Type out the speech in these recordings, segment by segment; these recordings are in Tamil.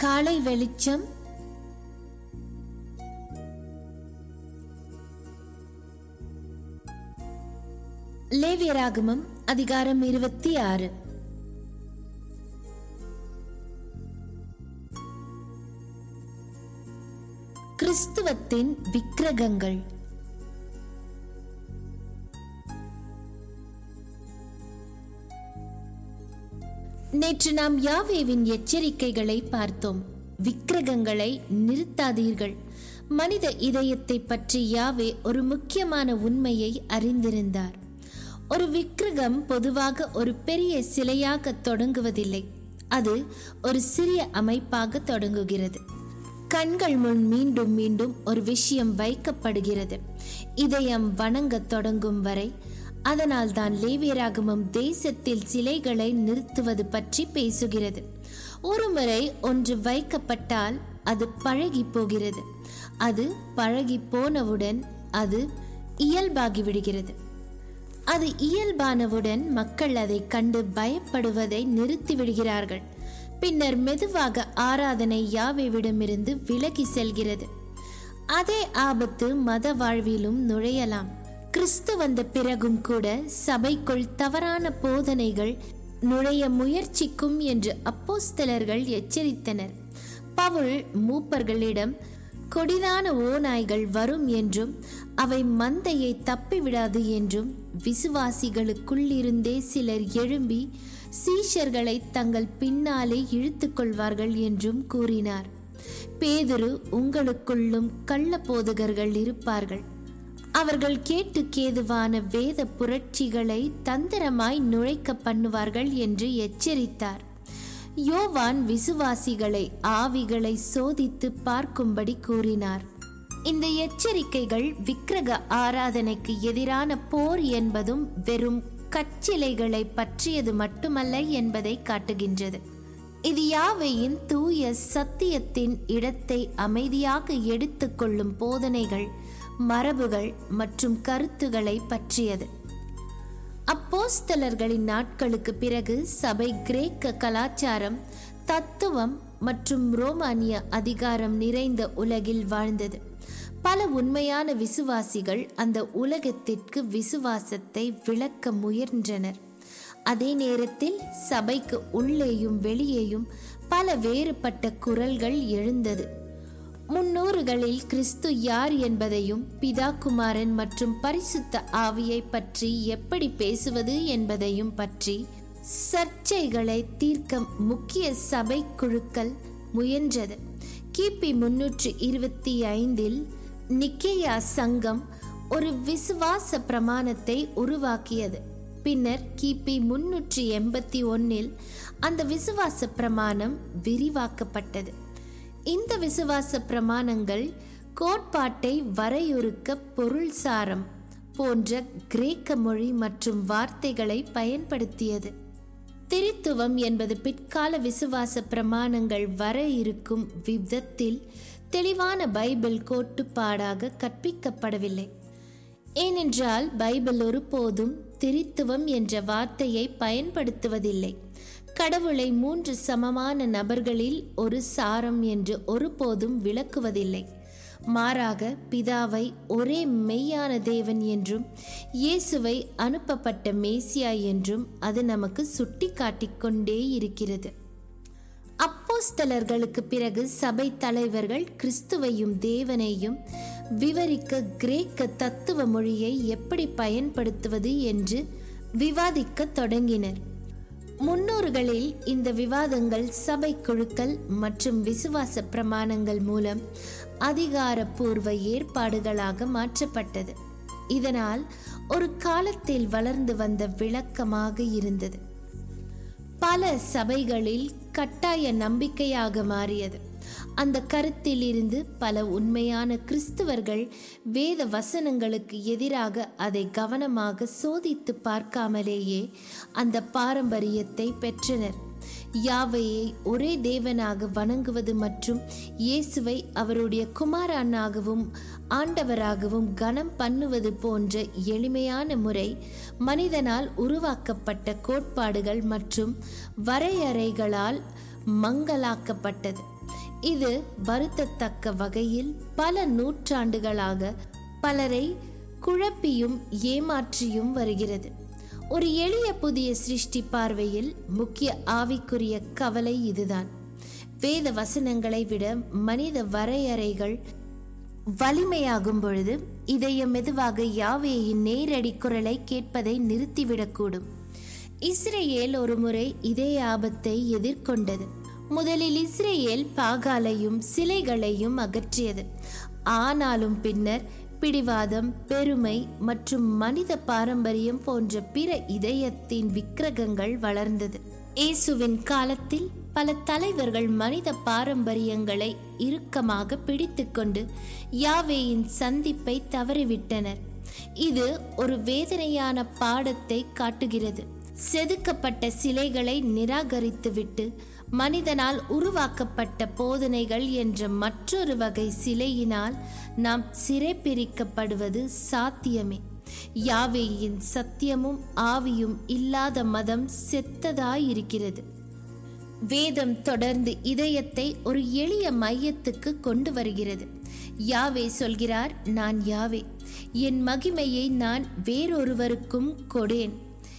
காலை வெளிச்சம் லேவியராகமம் அதிகாரம் இருபத்தி ஆறு கிறிஸ்துவத்தின் விக்கிரகங்கள் நேற்று நாம் யாவேவின் எச்சரிக்கைகளை பார்த்தோம் விக்கிரகங்களை நிறுத்தாதீர்கள் மனித இதயத்தை பற்றி யாவே ஒரு முக்கியமான உண்மையை அறிந்திருந்தார் ஒரு விக்கிரகம் பொதுவாக ஒரு பெரிய சிலையாக தொடங்குவதில்லை அது ஒரு சிறிய அமைப்பாக தொடங்குகிறது கண்கள் முன் மீண்டும் மீண்டும் ஒரு விஷயம் வைக்கப்படுகிறது இதயம் வணங்கத் தொடங்கும் வரை அதனால் தான் லேவியராகமம் தேசத்தில் சிலைகளை நிறுத்துவது பற்றி பேசுகிறது ஒருமுறை ஒன்று வைக்கப்பட்டால் அது பழகி போகிறது அது பழகி போனவுடன் அது இயல்பாகி விடுகிறது அது இயல்பானவுடன் மக்கள் அதை கண்டு பயப்படுவதை நிறுத்தி விடுகிறார்கள் பின்னர் மெதுவாக ஆராதனை யாவேவிடமிருந்து விலகி செல்கிறது அதே ஆபத்து மத வாழ்விலும் நுழையலாம் கிறிஸ்து வந்த பிறகும் கூட சபைக்குள் தவறான போதனைகள் நுழைய முயற்சிக்கும் என்று அப்போஸ்தலர்கள் எச்சரித்தனர் பவுல் மூப்பர்களிடம் கொடிதான ஓநாய்கள் வரும் என்றும் அவை மந்தையை தப்பிவிடாது என்றும் விசுவாசிகளுக்குள்ளிருந்தே சிலர் எழும்பி சீஷர்களை தங்கள் பின்னாலே இழுத்து கொள்வார்கள் என்றும் கூறினார் பேதுரு உங்களுக்குள்ளும் கள்ள போதகர்கள் இருப்பார்கள் அவர்கள் கேட்டு கேதுவான வேத புரட்சிகளை தந்திரமாய் நுழைக்க பண்ணுவார்கள் என்று எச்சரித்தார் யோவான் விசுவாசிகளை ஆவிகளை சோதித்து பார்க்கும்படி கூறினார் இந்த எச்சரிக்கைகள் விக்கிரக ஆராதனைக்கு எதிரான போர் என்பதும் வெறும் கச்சிலைகளை பற்றியது மட்டுமல்ல என்பதை காட்டுகின்றது இது யாவையின் தூய சத்தியத்தின் இடத்தை அமைதியாக எடுத்துக்கொள்ளும் போதனைகள் மரபுகள் மற்றும் கருத்துக்களை பற்றியது அப்போஸ்தலர்களின் நாட்களுக்கு பிறகு சபை கிரேக்க கலாச்சாரம் தத்துவம் மற்றும் ரோமானிய அதிகாரம் நிறைந்த உலகில் வாழ்ந்தது பல உண்மையான விசுவாசிகள் அந்த உலகத்திற்கு விசுவாசத்தை விளக்க முயன்றனர் அதே நேரத்தில் சபைக்கு உள்ளேயும் வெளியேயும் பல வேறுபட்ட குரல்கள் எழுந்தது முன்னூறுகளில் கிறிஸ்து யார் என்பதையும் பிதா குமாரன் மற்றும் பரிசுத்த ஆவியை பற்றி எப்படி பேசுவது என்பதையும் பற்றி சர்ச்சைகளை தீர்க்க முக்கிய சபை குழுக்கள் முயன்றது கிபி முன்னூற்று இருபத்தி ஐந்தில் நிக்கேயா சங்கம் ஒரு விசுவாச பிரமாணத்தை உருவாக்கியது பின்னர் கிபி முன்னூற்றி எண்பத்தி ஒன்னில் அந்த விசுவாச பிரமாணம் விரிவாக்கப்பட்டது இந்த விசுவாச பிரமாணங்கள் கோட்பாட்டை வரையறுக்க பொருள் சாரம் போன்ற கிரேக்க மொழி மற்றும் வார்த்தைகளை பயன்படுத்தியது திரித்துவம் என்பது பிற்கால விசுவாச பிரமாணங்கள் வர இருக்கும் விதத்தில் தெளிவான பைபிள் கோட்டுப்பாடாக கற்பிக்கப்படவில்லை ஏனென்றால் பைபிள் ஒருபோதும் திரித்துவம் என்ற வார்த்தையை பயன்படுத்துவதில்லை கடவுளை மூன்று சமமான நபர்களில் ஒரு சாரம் என்று ஒருபோதும் விளக்குவதில்லை மாறாக பிதாவை ஒரே மெய்யான தேவன் என்றும் இயேசுவை அனுப்பப்பட்ட மேசியா என்றும் அது நமக்கு சுட்டி காட்டிக்கொண்டே இருக்கிறது அப்போஸ்தலர்களுக்கு பிறகு சபை தலைவர்கள் கிறிஸ்துவையும் தேவனையும் விவரிக்க கிரேக்க தத்துவ மொழியை எப்படி பயன்படுத்துவது என்று விவாதிக்க தொடங்கினர் முன்னோர்களில் இந்த விவாதங்கள் சபை குழுக்கள் மற்றும் விசுவாச பிரமாணங்கள் மூலம் அதிகாரப்பூர்வ ஏற்பாடுகளாக மாற்றப்பட்டது இதனால் ஒரு காலத்தில் வளர்ந்து வந்த விளக்கமாக இருந்தது பல சபைகளில் கட்டாய நம்பிக்கையாக மாறியது அந்த கருத்தில் இருந்து பல உண்மையான கிறிஸ்துவர்கள் வேத வசனங்களுக்கு எதிராக அதை கவனமாக சோதித்து பார்க்காமலேயே அந்த பாரம்பரியத்தை பெற்றனர் யாவையை ஒரே தேவனாக வணங்குவது மற்றும் இயேசுவை அவருடைய குமாரனாகவும் ஆண்டவராகவும் கனம் பண்ணுவது போன்ற எளிமையான முறை மனிதனால் உருவாக்கப்பட்ட கோட்பாடுகள் மற்றும் வரையறைகளால் மங்கலாக்கப்பட்டது இது வருத்தத்தக்க வகையில் பல நூற்றாண்டுகளாக பலரை குழப்பியும் ஏமாற்றியும் வருகிறது ஒரு எளிய புதிய சிருஷ்டி பார்வையில் முக்கிய ஆவிக்குரிய கவலை இதுதான் வேத வசனங்களை விட மனித வரையறைகள் வலிமையாகும் பொழுது இதயம் மெதுவாக யாவேயின் நேரடி குரலை கேட்பதை நிறுத்திவிடக்கூடும் இஸ்ரேல் ஒரு முறை இதே ஆபத்தை எதிர்கொண்டது முதலில் இஸ்ரேல் பாகாலையும் சிலைகளையும் அகற்றியது ஆனாலும் பின்னர் பிடிவாதம் பெருமை மற்றும் மனித பாரம்பரியம் போன்ற பிற இதயத்தின் விக்கிரகங்கள் வளர்ந்தது இயேசுவின் காலத்தில் பல தலைவர்கள் மனித பாரம்பரியங்களை இறுக்கமாக பிடித்துக்கொண்டு யாவேயின் சந்திப்பை தவறிவிட்டனர் இது ஒரு வேதனையான பாடத்தை காட்டுகிறது செதுக்கப்பட்ட சிலைகளை நிராகரித்துவிட்டு மனிதனால் உருவாக்கப்பட்ட போதனைகள் என்ற மற்றொரு வகை சிலையினால் நாம் சிறைப்பிரிக்கப்படுவது சாத்தியமே யாவேயின் சத்தியமும் ஆவியும் இல்லாத மதம் செத்ததாயிருக்கிறது வேதம் தொடர்ந்து இதயத்தை ஒரு எளிய மையத்துக்கு கொண்டு வருகிறது யாவே சொல்கிறார் நான் யாவே என் மகிமையை நான் வேறொருவருக்கும் கொடேன்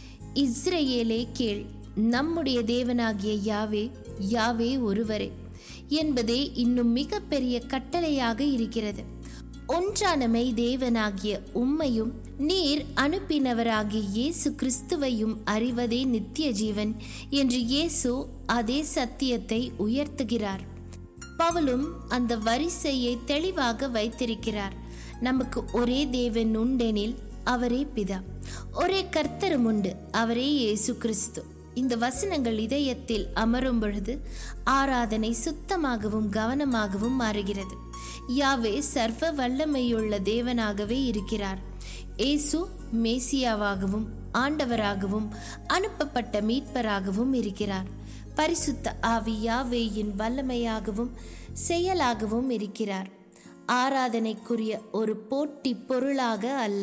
இஸ்ரேலே கேள் நம்முடைய தேவனாகிய யாவே யாவே ஒருவரே என்பதே இன்னும் மிகப்பெரிய கட்டளையாக இருக்கிறது ஒன்றானமை தேவனாகிய உம்மையும் நீர் அனுப்பினவராகிய இயேசு கிறிஸ்துவையும் அறிவதே நித்திய ஜீவன் என்று இயேசு அதே சத்தியத்தை உயர்த்துகிறார் பவுலும் அந்த வரிசையை தெளிவாக வைத்திருக்கிறார் நமக்கு ஒரே தேவன் உண்டெனில் அவரே பிதா ஒரே கர்த்தரும் உண்டு அவரே இயேசு கிறிஸ்து இந்த வசனங்கள் இதயத்தில் அமரும் பொழுது ஆராதனை சுத்தமாகவும் கவனமாகவும் மாறுகிறது யாவே சர்வ வல்லமையுள்ள தேவனாகவே இருக்கிறார் ஏசு மேசியாவாகவும் ஆண்டவராகவும் அனுப்பப்பட்ட மீட்பராகவும் இருக்கிறார் பரிசுத்த ஆவி யாவேயின் வல்லமையாகவும் செயலாகவும் இருக்கிறார் ஆராதனைக்குரிய ஒரு போட்டி பொருளாக அல்ல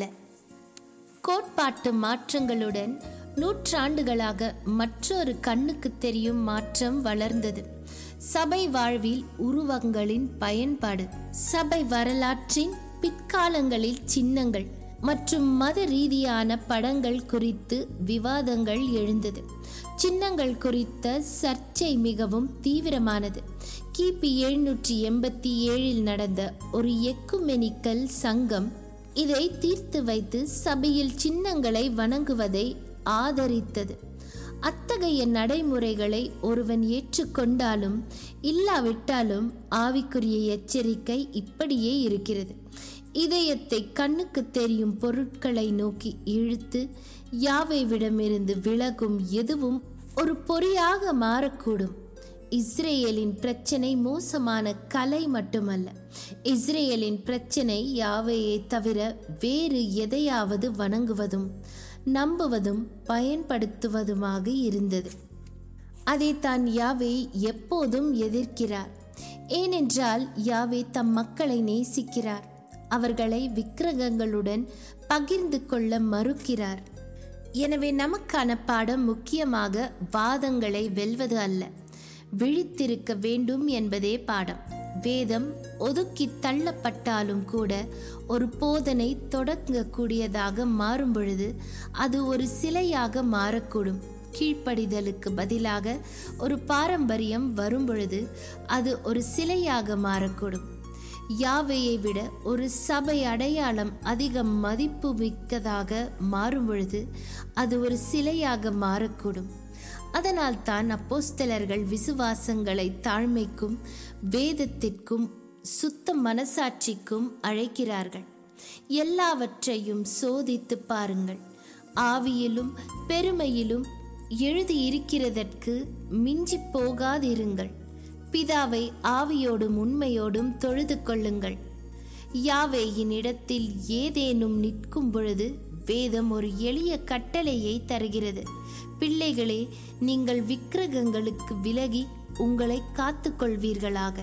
கோட்பாட்டு மாற்றங்களுடன் நூற்றாண்டுகளாக மற்றொரு கண்ணுக்கு தெரியும் மாற்றம் வளர்ந்தது சபை வாழ்வில் உருவங்களின் பயன்பாடு சபை வரலாற்றின் பிற்காலங்களில் சின்னங்கள் மற்றும் மத ரீதியான படங்கள் குறித்து விவாதங்கள் எழுந்தது சின்னங்கள் குறித்த சர்ச்சை மிகவும் தீவிரமானது கிபி எழுநூற்றி எண்பத்தி ஏழில் நடந்த ஒரு எக்குமெனிக்கல் சங்கம் இதை தீர்த்து வைத்து சபையில் சின்னங்களை வணங்குவதை ஆதரித்தது அத்தகைய நடைமுறைகளை ஒருவன் ஏற்றுக்கொண்டாலும் இல்லாவிட்டாலும் ஆவிக்குரிய எச்சரிக்கை இப்படியே இருக்கிறது இதயத்தை கண்ணுக்கு தெரியும் பொருட்களை நோக்கி இழுத்து யாவைவிடமிருந்து விலகும் எதுவும் ஒரு பொறியாக மாறக்கூடும் இஸ்ரேலின் பிரச்சனை மோசமான கலை மட்டுமல்ல இஸ்ரேலின் பிரச்சனை யாவையை தவிர வேறு எதையாவது வணங்குவதும் நம்புவதும் பயன்படுத்துவதுமாக இருந்தது அதை தான் யாவே எப்போதும் எதிர்க்கிறார் ஏனென்றால் யாவே தம் மக்களை நேசிக்கிறார் அவர்களை விக்கிரகங்களுடன் பகிர்ந்து கொள்ள மறுக்கிறார் எனவே நமக்கான பாடம் முக்கியமாக வாதங்களை வெல்வது அல்ல விழித்திருக்க வேண்டும் என்பதே பாடம் வேதம் ஒதுக்கி தள்ளப்பட்டாலும் கூட ஒரு போதனை தொடங்கக்கூடியதாக மாறும் பொழுது அது ஒரு சிலையாக மாறக்கூடும் கீழ்ப்படிதலுக்கு பதிலாக ஒரு பாரம்பரியம் வரும் பொழுது அது ஒரு சிலையாக மாறக்கூடும் யாவையை விட ஒரு சபை அடையாளம் அதிக மதிப்பு மிக்கதாக மாறும் பொழுது அது ஒரு சிலையாக மாறக்கூடும் அதனால் தான் அப்போஸ்தலர்கள் விசுவாசங்களை தாழ்மைக்கும் வேதத்திற்கும் சுத்த மனசாட்சிக்கும் அழைக்கிறார்கள் எல்லாவற்றையும் சோதித்து பாருங்கள் ஆவியிலும் பெருமையிலும் எழுதியிருக்கிறதற்கு மிஞ்சி போகாதிருங்கள் பிதாவை ஆவியோடும் உண்மையோடும் தொழுது கொள்ளுங்கள் யாவேயின் இடத்தில் ஏதேனும் நிற்கும் பொழுது வேதம் ஒரு எளிய கட்டளையை தருகிறது பிள்ளைகளே நீங்கள் விக்கிரகங்களுக்கு விலகி உங்களை காத்துக்கொள்வீர்களாக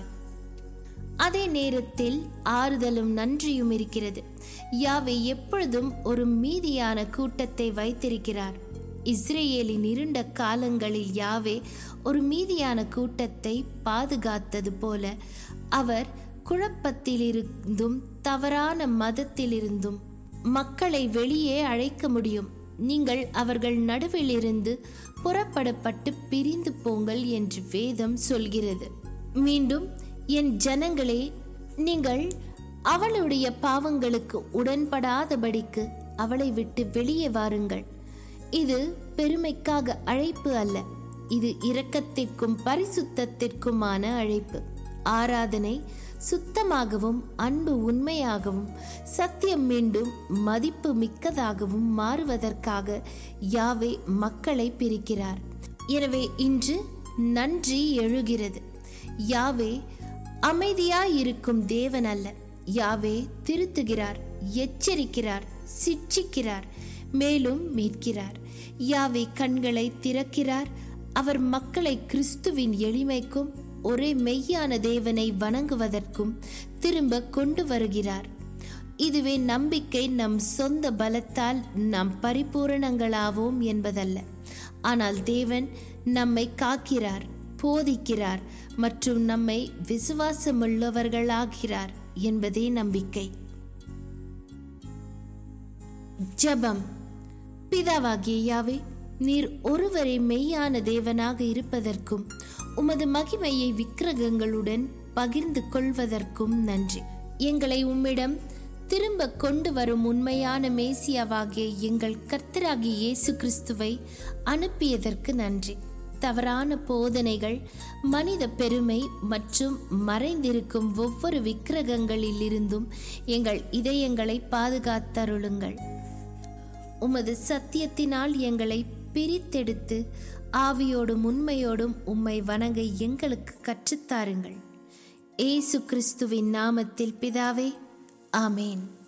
அதே நேரத்தில் ஆறுதலும் நன்றியும் இருக்கிறது யாவே எப்பொழுதும் ஒரு மீதியான கூட்டத்தை வைத்திருக்கிறார் இஸ்ரேலின் இருண்ட காலங்களில் யாவே ஒரு மீதியான கூட்டத்தை பாதுகாத்தது போல அவர் குழப்பத்திலிருந்தும் தவறான மதத்திலிருந்தும் மக்களை வெளியே அழைக்க முடியும் நீங்கள் அவர்கள் நடுவிலிருந்து புறப்படப்பட்டு பிரிந்து போங்கள் என்று வேதம் சொல்கிறது மீண்டும் என் ஜனங்களே நீங்கள் அவளுடைய பாவங்களுக்கு உடன்படாதபடிக்கு அவளை விட்டு வெளியே வாருங்கள் இது பெருமைக்காக அழைப்பு அல்ல இது இரக்கத்திற்கும் பரிசுத்தத்திற்குமான அழைப்பு ஆராதனை சுத்தமாகவும் அன்பு உண்மையாகவும் சத்தியம் மீண்டும் மதிப்பு மிக்கதாகவும் மாறுவதற்காக யாவே மக்களை பிரிக்கிறார் எனவே இன்று நன்றி எழுகிறது யாவே அமைதியாயிருக்கும் தேவன் அல்ல யாவே திருத்துகிறார் எச்சரிக்கிறார் சிட்சிக்கிறார் மேலும் மீட்கிறார் யாவே கண்களை திறக்கிறார் அவர் மக்களை கிறிஸ்துவின் எளிமைக்கும் ஒரே மெய்யான தேவனை வணங்குவதற்கும் திரும்ப கொண்டு வருகிறார் இதுவே நம்பிக்கை நம் சொந்த பலத்தால் நாம் பரிபூரணங்களாவோம் என்பதல்ல ஆனால் தேவன் நம்மை காக்கிறார் போதிக்கிறார் மற்றும் நம்மை விசுவாசமுள்ளவர்களாகிறார் என்பதே நம்பிக்கை ஜெபம் பிதாவாகிய யாவே நீர் ஒருவரே மெய்யான தேவனாக இருப்பதற்கும் உமது மகிமையை விக்கிரகங்களுடன் பகிர்ந்து கொள்வதற்கும் நன்றி எங்களை உம்மிடம் திரும்ப கொண்டு வரும் உண்மையான மேசியாவாகிய எங்கள் கர்த்தராகிய இயேசு கிறிஸ்துவை அனுப்பியதற்கு நன்றி தவறான போதனைகள் மனித பெருமை மற்றும் மறைந்திருக்கும் ஒவ்வொரு விக்கிரகங்களிலிருந்தும் எங்கள் இதயங்களை பாதுகாத்தருளுங்கள் உமது சத்தியத்தினால் எங்களை பிரித்தெடுத்து ஆவியோடும் உண்மையோடும் உம்மை வணங்க எங்களுக்கு கற்றுத்தாருங்கள் ஏசு கிறிஸ்துவின் நாமத்தில் பிதாவே ஆமேன்